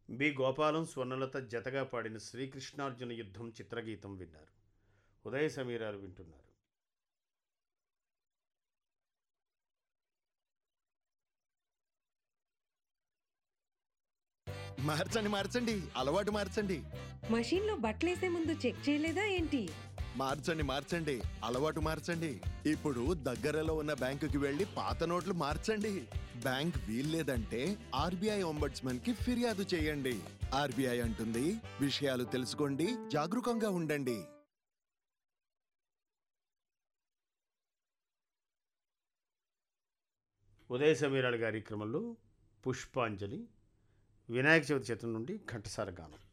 B Gopalam Swarnalatha జతగా పాడిన శ్రీకృష్ణార్జున యుద్ధం చిత్రగీతం విన్నారు ఉదయ సమీరాలు వింటున్నారు మార్చండి మార్చండి అలవాటు మార్చండి మషీన్లో బట్టలేసే ముందు చెక్ చేయలేదా ఏంటి మార్చండి మార్చండి అలవాటు మార్చండి ఇప్పుడు దగ్గరలో ఉన్న బ్యాంకుకి వెళ్లి పాత నోట్లు మార్చండి బ్యాంక్ వీల్లేదంటే ఆర్బీఐ ఒంబడ్స్మన్ కి ఫిర్యాదు చేయండి ఆర్బీఐ అంటుంది విషయాలు తెలుసుకోండి జాగరూకంగా ఉండండి ఉదయ సమీరాలు కార్యక్రమంలో పుష్పాంజలి వినాయక చవితి చిత్రం నుండి ఘంటసాల గానం